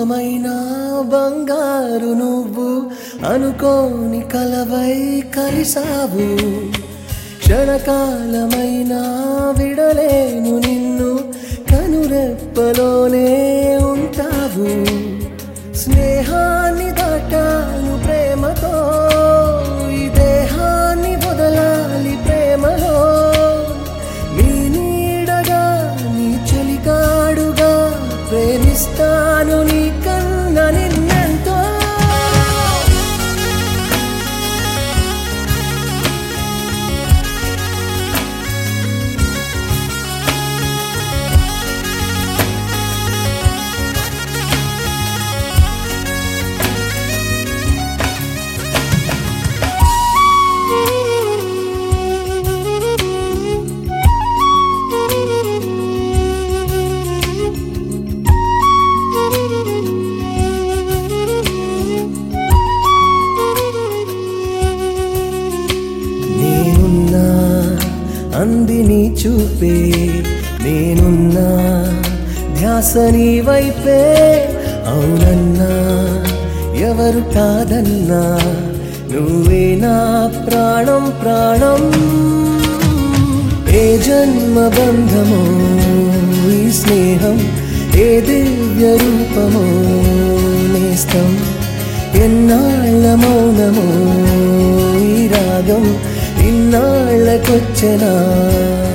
రూపమైన బంగారు నువ్వు అనుకోని కలవై కలిసావు క్షణకాలమైన విడలేను నిన్ను కనురెప్పలోనే ఉంటావు స్నేహాన్ని దాటాను ప్రేమతో ఈ దేహాన్ని వదలాలి ప్రేమలో నీ నీడగా నీ చెలికాడుగా ప్రేమిస్తాను నీ కన్న నిన్నెంతో నేనున్నా అంది నీ చూపే నేనున్నా ధ్యాస నీ వైపే అవునన్నా ఎవరు కాదన్నా నువ్వే నా ప్రాణం ప్రాణం ఏ జన్మ బంధమో ఈ స్నేహం ఏ దివ్య రూపమో నేస్తం ఎన్నాళ్ళ మౌనమో ఈ రాగం ఇన్నాళ్ళకొచ్చనా